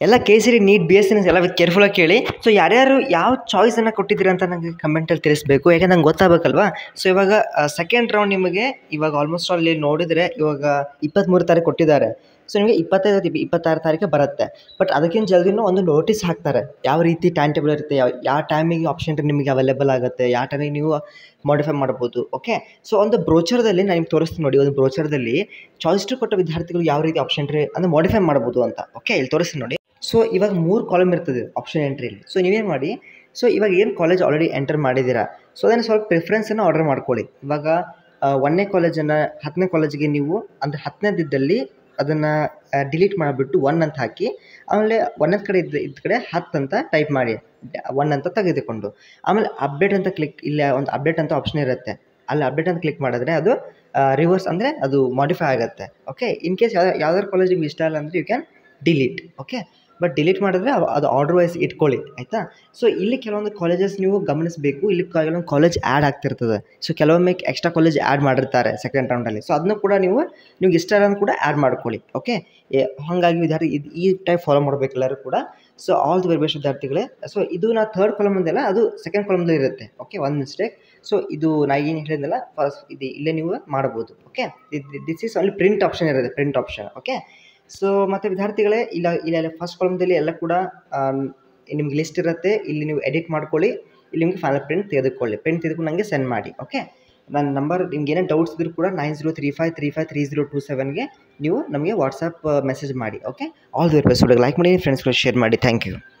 ಎಲ್ಲ ಕೇಸರಿ neat B S C ಎಲ್ಲ ಕೇರ್ಫುಲ್ಲಾಗಿ ಕೇಳಿ ಸೊ ಯಾರ್ಯಾರು ಯಾವ ಚಾಯ್ಸನ್ನು ಕೊಟ್ಟಿದ್ದೀರಾ ಅಂತ ನನಗೆ ಕಮೆಂಟಲ್ಲಿ ತಿಳಿಸ್ಬೇಕು ಯಾಕಂದ್ರೆ ನಂಗೆ ಗೊತ್ತಾಗಬೇಕಲ್ವಾ ಸೊ ಇವಾಗ ಸೆಕೆಂಡ್ ರೌಂಡ್ ನಿಮಗೆ ಇವಾಗ ಆಲ್ಮೋಸ್ಟ್ ಅಲ್ಲಿ ನೋಡಿದರೆ ಇವಾಗ ಇಪ್ಪತ್ತ್ಮೂರು ತಾರೀಕು ಕೊಟ್ಟಿದ್ದಾರೆ ಸೊ ನಿಮಗೆ ಇಪ್ಪತ್ತೈದು ಇಪ್ಪತ್ತಾರು ತಾರೀಕು ಬರುತ್ತೆ ಬಟ್ ಅದಕ್ಕಿಂತ ಜಲ್ದಿನೂ ಒಂದು ನೋಟಿಸ್ ಹಾಕ್ತಾರೆ ಯಾವ ರೀತಿ ಟೈಮ್ ಟೇಬಲ್ ಇರುತ್ತೆ ಯಾವ ಯಾವ ಟೈಮಿಗೆ ಆಪ್ಷನ್ ನಿಮಗೆ ಅವೈಲೇಬಲ್ ಆಗುತ್ತೆ ಯಾವ ಟೈಮಿಗೆ ನೀವು ಮಾಡಿಫೈ ಮಾಡ್ಬೋದು ಓಕೆ ಸೊ ಒಂದು ಬ್ರೋಚರ್ದಲ್ಲಿ ನಾನು ನಿಮ್ಗೆ ತೋರಿಸ್ತೀನಿ ನೋಡಿ ಒಂದು ಬ್ರೋಚರ್ದಲ್ಲಿ ಚಾಯ್ಸ್ ಟು ಕೊಟ್ಟ ವಿದ್ಯಾರ್ಥಿಗಳು ಯಾವ ರೀತಿ ಆಪ್ಷನ್ ಎಂಟ್ರಿ ಅಂದರೆ ಮಾಡಿಫೈ ಮಾಡ್ಬೋದು ಅಂತ ಓಕೆ ಇಲ್ಲಿ ತೋರಿಸ್ತೀನಿ ನೋಡಿ ಸೊ ಇವಾಗ ಮೂರು ಕಾಲಮ್ ಇರ್ತದೆ ಆಪ್ಷನ್ ಎಂಟ್ರಿಯಲ್ಲಿ ಸೊ ನೀವೇನು ಮಾಡಿ ಸೊ ಇವಾಗ ಏನು ಕಾಲೇಜ್ ಆಲ್ರೆಡಿ ಎಂಟರ್ ಮಾಡಿದ್ದೀರಾ ಸೊ ಅದನ್ನು ಸ್ವಲ್ಪ ಪ್ರಿಫರೆನ್ಸನ್ನು ಆರ್ಡರ್ ಮಾಡ್ಕೊಳ್ಳಿ ಇವಾಗ ಆ, ಒಂದನೇ ಕಾಲೇಜನ್ನು ಹತ್ತನೇ ಕಾಲೇಜಿಗೆ ನೀವು ಅಂದರೆ ಹತ್ತನೇದಿದ್ದಲ್ಲಿ ಅದನ್ನು ಡಿಲೀಟ್ ಮಾಡಿಬಿಟ್ಟು ಒನ್ ಅಂತ ಹಾಕಿ ಆಮೇಲೆ ಒಂದನೇ ಕಡೆ ಇದ್ದ ಇದ್ದ ಕಡೆ ಹತ್ತು ಅಂತ ಟೈಪ್ ಮಾಡಿ ಒನ್ ಅಂತ ತೆಗೆದುಕೊಂಡು ಆಮೇಲೆ ಅಪ್ಡೇಟ್ ಅಂತ ಕ್ಲಿಕ್ ಇಲ್ಲ ಒಂದು ಅಪ್ಡೇಟ್ ಅಂತ ಆಪ್ಷನ್ ಇರುತ್ತೆ ಅಲ್ಲಿ ಅಪ್ಡೇಟ್ ಅಂತ ಕ್ಲಿಕ್ ಮಾಡಿದ್ರೆ ಅದು ರಿವರ್ಸ್ ಅಂದರೆ ಅದು ಮಾಡಿಫೈ ಆಗುತ್ತೆ ಓಕೆ ಇನ್ ಕೇಸ್ ಯಾವ್ದು ಯಾವ್ದಾದ್ರು ಕಾಲೇಜ್ ನಿಮ್ಗೆ ಇಷ್ಟ ಇಲ್ಲ ಅಂದರೆ you can delete okay but delete ಮಾಡಿದ್ರೆ ಅವ್- ಅದು ಆರ್ಡರ್ ವೈಸ್ ಇಟ್ಕೊಳ್ಳಿ ಆಯಿತಾ ಸೊ ಇಲ್ಲಿ ಕೆಲವೊಂದು ಕಾಲೇಜಸ್ ನೀವು ಗಮನಿಸಬೇಕು ಇಲ್ಲಿ ಕೆಲವೊಂದು ಕಾಲೇಜ್ ಆ್ಯಡ್ ಆಗ್ತಿರ್ತದೆ ಸೊ ಕೆಲವೊಮ್ಮೆ ಎಕ್ಸ್ಟ್ರಾ ಕಾಲೇಜ್ ಆ್ಯಡ್ ಮಾಡಿರ್ತಾರೆ ಸೆಕೆಂಡ್ ರೌಂಡಲ್ಲಿ ಸೊ ಅದನ್ನು ಕೂಡ ನೀವು ನಿಮ್ಗೆ ಇಷ್ಟ ಇಲ್ಲ ಕೂಡ ಆ್ಯಡ್ ಮಾಡ್ಕೊಳ್ಳಿ ಓಕೆ ಹಾಗಾಗಿ ವಿದ್ಯಾರ್ಥಿ ಇದು ಈ ಟೈಪ್ ಫಾಲೋ ಮಾಡಬೇಕು ಎಲ್ಲರೂ ಕೂಡ so all the very best ವಿದ್ಯಾರ್ಥಿಗಳೇ ಸೊ ಇದು ನಾ ಥರ್ಡ್ ಕಾಲಮ್ ಅಂದೆಲ್ಲ ಅದು ಸೆಕೆಂಡ್ ಕಾಲಮ್ದಲ್ಲಿ ಇರುತ್ತೆ ಓಕೆ ಒಂದು ಮಿಸ್ಟೇಕ್ ಸೊ ಇದು ನಾ ಏನು ಹೇಳಿದ್ನಲ್ಲ ಫಸ್ಟ್ ಇದು ಇಲ್ಲೇ ನೀವು ಮಾಡ್ಬೋದು ಓಕೆ ದಿಸ್ ಈಸ್ ಅಲ್ಲಿ ಪ್ರಿಂಟ್ ಆಪ್ಷನ್ ಇರುತ್ತೆ ಪ್ರಿಂಟ್ ಆಪ್ಷನ್ ಓಕೆ ಸೊ ಮತ್ತು ವಿದ್ಯಾರ್ಥಿಗಳೇ ಇಲ್ಲ ಇಲ್ಲ ಫಸ್ಟ್ ಕಾಲಮ್ದಲ್ಲಿ ಎಲ್ಲ ಕೂಡ ಆಮ್, ನಿಮ್ಗೆ ಲಿಸ್ಟ್ ಇರುತ್ತೆ ಇಲ್ಲಿ ನೀವು ಎಡಿಟ್ ಮಾಡ್ಕೊಳ್ಳಿ ಇಲ್ಲಿ ನಿಮ್ಗೆ ಫೈನಲ್ ಪ್ರಿಂಟ್ ತೆಗೆದುಕೊಳ್ಳಿ ಪ್ರಿಂಟ್ ತೆಗೆದುಕೊಂಡು ನನಗೆ ಸೆಂಡ್ ಮಾಡಿ ಓಕೆ ನನ್ನ ನಂಬರ್ ನಿಮ್ಗೆ ಏನೇ ಡೌಟ್ಸ್ ಇದ್ರೂ ಕೂಡ nine zero three five three five three zero two ಸೆವೆನ್ಗೆ ನೀವು ನಮಗೆ ವಾಟ್ಸಪ್ ಮೆಸೇಜ್ ಮಾಡಿ okay all the best like ಮಾಡಿ ಫ್ರೆಂಡ್ಸ್ಗಳು ಶೇರ್ ಮಾಡಿ ಥ್ಯಾಂಕ್ ಯು